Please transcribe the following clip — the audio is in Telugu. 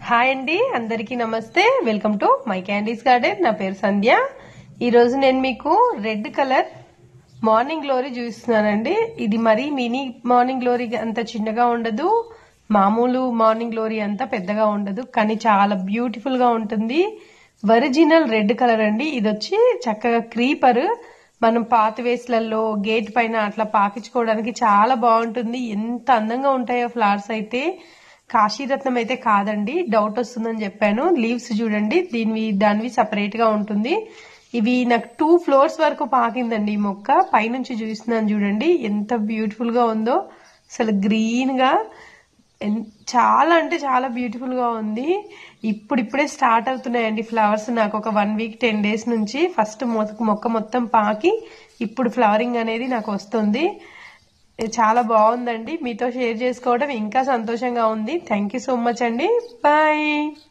హాయ్ అండి అందరికీ నమస్తే welcome to my candies garden నా పేరు సంధ్య ఈ రోజు నేను మీకు రెడ్ కలర్ మార్నింగ్ గ్లోరీ చూపిస్తున్నానండి ఇది మరీ మినీ మార్నింగ్ గ్లోరీ అంత చిన్నగా ఉండదు మామూలు మార్నింగ్ గ్లోరీ అంత పెద్దగా ఉండదు కానీ చాలా బ్యూటిఫుల్ గా ఉంటుంది ఒరిజినల్ రెడ్ కలర్ అండి ఇది వచ్చి చక్కగా క్రీపర్ మనం పాత వేస్లలో గేట్ పైన అట్లా పాకించుకోవడానికి చాలా బాగుంటుంది ఎంత అందంగా ఉంటాయో ఫ్లవర్స్ అయితే కాశీరత్నం అయితే కాదండి డౌట్ వస్తుందని చెప్పాను లీవ్స్ చూడండి దీనివి దానివి సపరేట్ గా ఉంటుంది ఇవి నాకు టూ ఫ్లోర్స్ వరకు పాకిందండి ఈ మొక్క పైనుంచి చూస్తున్నాను చూడండి ఎంత బ్యూటిఫుల్ గా ఉందో అసలు గ్రీన్ గా ఎన్- చాలా అంటే చాలా బ్యూటిఫుల్ గా ఉంది ఇప్పుడిప్పుడే స్టార్ట్ అవుతున్నాయండి ఫ్లవర్స్ నాకు ఒక వన్ వీక్ టెన్ డేస్ నుంచి ఫస్ట్ మొక్క మొత్తం పాకి ఇప్పుడు ఫ్లవరింగ్ అనేది నాకు వస్తుంది ఇది చాలా బాగుందండి మీతో షేర్ చేసుకోవడం ఇంకా సంతోషంగా ఉంది థ్యాంక్ యూ సో మచ్ అండి బాయ్